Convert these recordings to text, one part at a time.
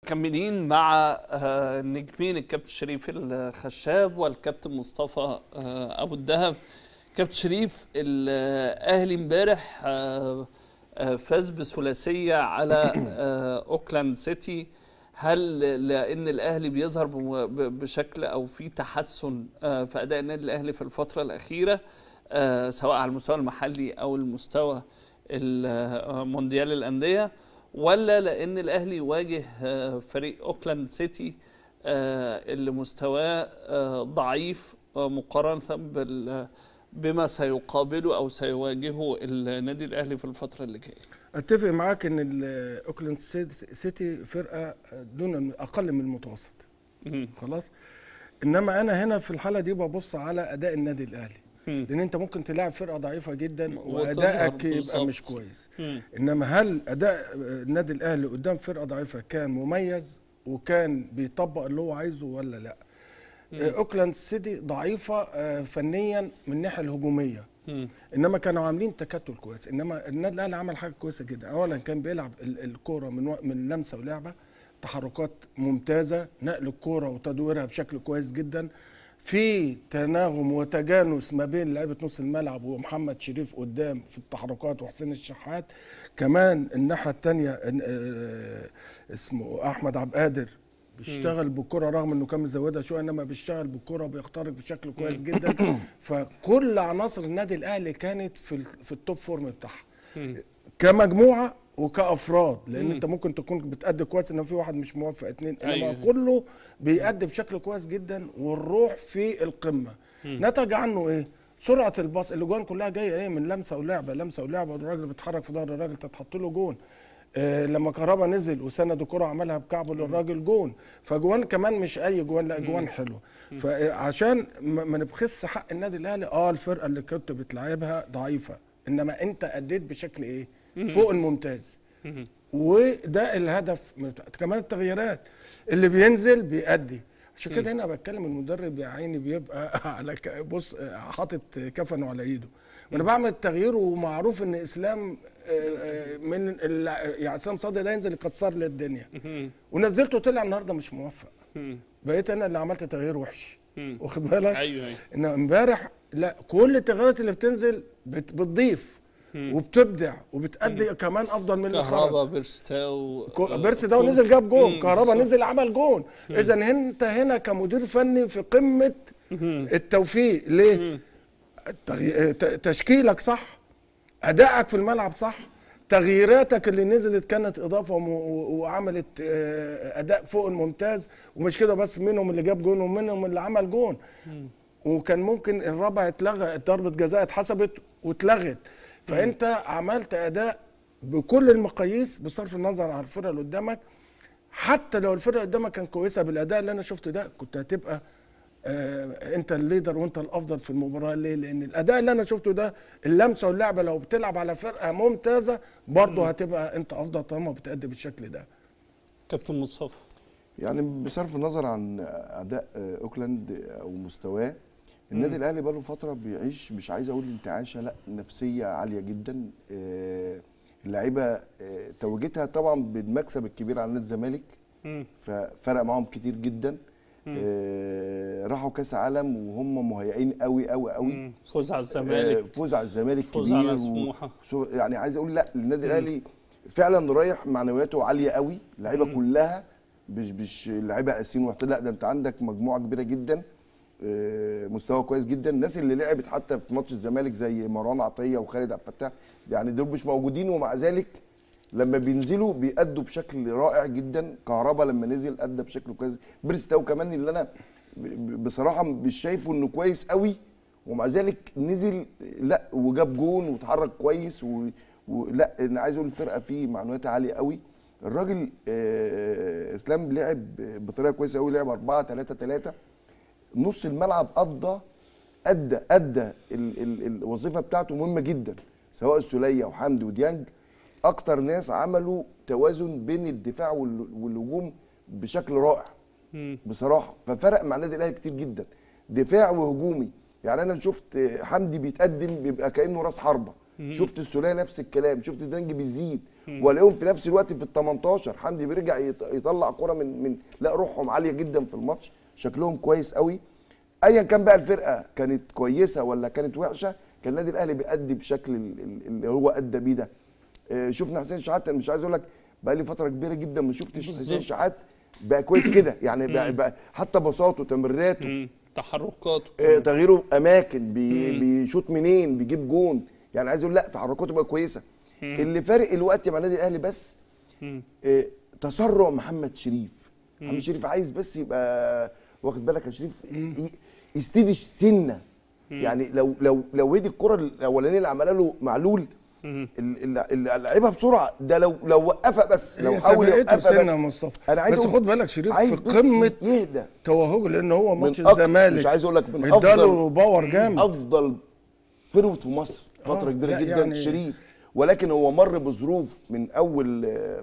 مكملين مع آه، نجمين الكابتن شريف الخشاب والكابتن مصطفى آه، ابو الدهب كابتن شريف الاهلي امبارح آه، آه، فاز بثلاثيه على آه، اوكلاند سيتي هل لان الاهلي بيظهر بم- ب- بشكل او في تحسن آه، في اداء النادي الاهلي في الفتره الاخيره آه، سواء على المستوى المحلي او المستوى المونديال الانديه ولا لان الاهلي يواجه آه، فريق اوكلاند سيتي آه، اللي مستواه آه، ضعيف آه، مقارنه بال بما سيقابله او سيواجهه النادي الاهلي في الفتره اللي جايه اتفق معاك ان ال- اوكلاند سيتي- سيتي فرقه دون اقل من المتوسط مم. خلاص انما انا هنا في الحاله دي ببص على اداء النادي الاهلي مم. لان انت ممكن تلاعب فرقه ضعيفه جدا وتظهر وادائك يبقى بالظبط. مش كويس مم. انما هل اداء النادي الاهلي قدام فرقه ضعيفه كان مميز وكان بيطبق اللي هو عايزه ولا لا آه، اوكلاند سيتي ضعيفه آه، فنيا من الناحيه الهجوميه مم. انما كانوا عاملين تكتل كويس انما النادي الاهلي عمل حاجه كويسه جدا اولا كان بيلعب ال- الكوره من و- من لمسه ولعبه تحركات ممتازه نقل الكوره وتدويرها بشكل كويس جدا في تناغم وتجانس ما بين لعيبه نص الملعب ومحمد شريف قدام في التحركات وحسين الشحات كمان الناحيه الثانيه اسمه احمد عبد القادر بيشتغل بالكرة رغم انه كان مزودها شويه انما بيشتغل بالكرة بيخترق بشكل كويس جدا فكل عناصر النادي الاهلي كانت في ال- في التوب فورم بتاعها كمجموعه وكافراد لان انت ممكن تكون بتأدي كويس ان في واحد مش موفق اتنين انما أيوة. أيوة. كله بيأدي بشكل كويس جدا والروح في القمه نتج عنه ايه سرعه الباص الاجوان كلها جايه ايه من لمسه ولعبه لمسه ولعبه والراجل بيتحرك في ظهر الراجل تتحط له جون آه لما كهربا نزل وسند الكره عملها بكعبه للراجل جون فجوان كمان مش اي جوان لا جوان حلوه فعشان ما ما نبخس حق النادي الاهلي اه الفرقه اللي كنت بتلعبها ضعيفه انما انت اديت بشكل ايه فوق الممتاز وده الهدف من بتاع- كمان التغييرات اللي بينزل بيأدي عشان كده هنا بتكلم المدرب يا عيني بيبقى على ك- بص حاطط كفنه على ايده وانا بعمل التغيير ومعروف ان اسلام آه، آه، من ال- يعني اسلام صادق ده ينزل يكسر لي الدنيا ونزلته طلع النهارده مش موفق مم. بقيت انا اللي عملت تغيير وحش مم. واخد بالك ايوه ايوه ان امبارح لا كل التغييرات اللي بتنزل بت- بتضيف وبتبدع وبتأدي كمان افضل من اللي خرج كهربا بيرستاو كو- آه، بيرسي ده كل- نزل جاب جون مم، كهربا بالظبط. نزل عمل جون اذا انت هنا كمدير فني في قمه التوفيق ليه التغي... ت- تشكيلك صح ادائك في الملعب صح تغييراتك اللي نزلت كانت اضافه وم- و- وعملت آه، اداء فوق الممتاز ومش كده بس منهم اللي جاب جون ومنهم اللي عمل جون وكان ممكن الرابع اتلغى ضربه جزاء اتحسبت واتلغت فانت عملت اداء بكل المقاييس بصرف النظر عن الفرقه اللي قدامك حتى لو الفرقه قدامك كان كويسه بالاداء اللي انا شفته ده كنت هتبقى آه انت الليدر وانت الافضل في المباراه ليه؟ لان الاداء اللي انا شفته ده اللمسه واللعبه لو بتلعب على فرقه ممتازه برضه هتبقى انت افضل طالما بتأدي بالشكل ده. كابتن مصطفى يعني بصرف النظر عن اداء آه، اوكلاند او مستواه النادي الاهلي بقاله فتره بيعيش مش عايز اقول انتعاشه لا نفسيه عاليه جدا آه، اللعيبه آه، توجتها طبعا بالمكسب الكبير على نادي الزمالك مم. ففرق معاهم كتير جدا آه، راحوا كاس عالم وهم مهيئين قوي قوي قوي مم. فوز على آه، الزمالك فوز على الزمالك فوز كبير على و- سموحة. سو- يعني عايز اقول لا النادي الاهلي فعلا رايح معنوياته عاليه قوي اللعيبه كلها مش مش لعيبه قاسيين وحط لا ده انت عندك مجموعه كبيره جدا آه، مستوى كويس جدا الناس اللي لعبت حتى في ماتش الزمالك زي مروان عطيه وخالد عبد الفتاح يعني دول مش موجودين ومع ذلك لما بينزلوا بيأدوا بشكل رائع جدا كهربا لما نزل أدى بشكل كويس بريستاو كمان اللي انا ب- ب- بصراحه مش شايفه انه كويس قوي ومع ذلك نزل لا وجاب جون وتحرك كويس و- ولا انا عايز اقول الفرقه فيه معنوياتها عاليه قوي الراجل آه، اسلام لعب بطريقه كويسه قوي لعب 4 3 3 نص الملعب قضى ادى ادى ال ال الوظيفه بتاعته مهمه جدا سواء السوليه وحمدي وديانج اكتر ناس عملوا توازن بين الدفاع وال- والهجوم بشكل رائع بصراحه ففرق مع النادي الاهلي كتير جدا دفاع وهجومي يعني انا شفت حمدي بيتقدم بيبقى كانه راس حربه شفت السوليه نفس الكلام شفت الدنج بيزيد والاقيهم في نفس الوقت في ال 18 حمدي بيرجع يط- يطلع كرة من من لا روحهم عاليه جدا في الماتش شكلهم كويس قوي ايا كان بقى الفرقه كانت كويسه ولا كانت وحشه كان النادي الاهلي بيأدي بشكل ال- ال- اللي هو ادى بيه ده آه، شفنا حسين شحات انا مش عايز اقول لك بقى لي فتره كبيره جدا ما شفتش حسين بالظبط. شحات بقى كويس كده يعني بقى, بقى حتى بساطه تمريراته مم. تحركاته آه، تغييره اماكن بي بيشوط منين بيجيب جون يعني عايز اقول لا تحركاته بقى كويسه اللي فارق الوقت مع النادي الاهلي بس مم. آه، تسرع محمد شريف محمد شريف عايز بس يبقى واخد بالك يا شريف ي- يستدي سنه يعني لو لو لو هدي الكره الاولانيه اللي عملها له معلول مم. ال- ال- اللي لعبها بسرعه ده لو لو وقفها بس لو هي حاول سبقته يوقفها بسنه يا بس مصطفى انا عايز بس أقول- خد بالك شريف عايز في بس قمه يهدى توهجه لان هو ماتش من أك- الزمالك مش عايز اقول لك من اداله افضل باور جامد افضل فيرود في مصر فتره آه، كبيره لا جدا يعني- شريف ولكن هو مر بظروف من اول آه،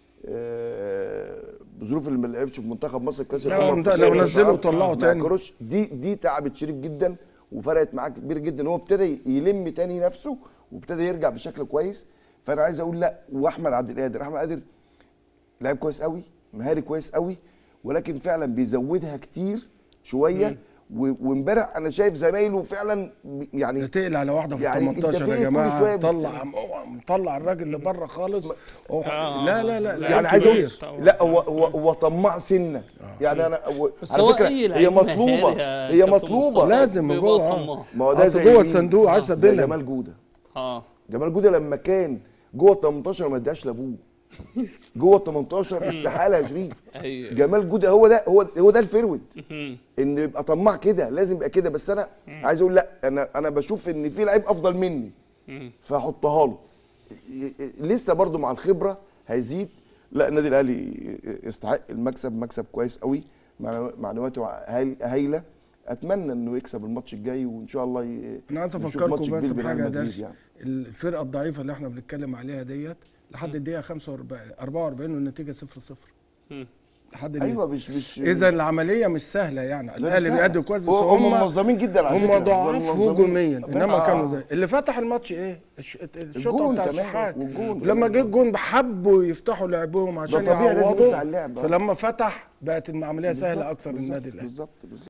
آه، بظروف اللي ما لعبش في منتخب مصر كاس لا، الامم هو الأفريقية لو مع نزله الشعب، وطلعه مع تاني. كروش دي دي تعبت شريف جدا وفرقت معاه كبير جدا هو ابتدى يلم تاني نفسه وابتدى يرجع بشكل كويس فانا عايز اقول لا واحمد عبد القادر احمد قادر لعيب كويس قوي مهاري كويس قوي ولكن فعلا بيزودها كتير شويه و- وامبارح انا شايف زمايله فعلا ب- يعني ده تقل على واحده في يعني ال أنت 18 في يا إيه كل جماعه شوية طلع مطلع الراجل لبره خالص هو- آه. لا لا لا لا، يعني لا عايز اقول كبير. طبعاً. لا هو هو هو طماع سنه يعني انا هو بس على هو فكره اي هي لعيب مطلوبه مهاري يا هي كابتن مطلوبه مصطفى لازم بيبقى جوه، آه. طماع. ما هو ده أصل زي جوه مين؟ الصندوق عايز زي أبينها. جمال جوده اه جمال جوده لما كان جوه ال 18 ما اداش لابوه جوه ال 18 استحاله يا شريف ايوه جمال جوده هو ده هو هو ده الفيرود مم. ان يبقى طماع كده لازم يبقى كده بس انا عايز اقول لا انا انا بشوف ان في لعيب افضل مني مم. فاحطها له ي- ي- لسه برضو مع الخبره هيزيد لا النادي الاهلي يستحق المكسب مكسب كويس قوي معنو- معنوياته هايل- هايله اتمنى انه يكسب الماتش الجاي وان شاء الله ي... انا عايز نشوف ماتش افكركم بس كبير بين بحاجه يا ريال مدريد درش يعني. الفرقه الضعيفه اللي احنا بنتكلم عليها ديت لحد الدقيقه 45 44 والنتيجه 0 0 مم. لحد ايوه مش مش اذا العمليه مش سهله يعني لا، الاهلي مش بيأدي سهل. كويس بس هو- هم هم منظمين جدا على فكرة. هم ضعاف منظمين. هجوميا بس- انما آه. كانوا زي اللي فتح الماتش ايه الش- الشوطه الجون بتاع كمان، الشحات والجون لما كمان. جه الجون حبوا يفتحوا لعبهم عشان طبيعي لازم يعوضوا يفتح اللعب. فلما فتح بقت العمليه سهله اكتر للنادي الاهلي بالظبط بالظبط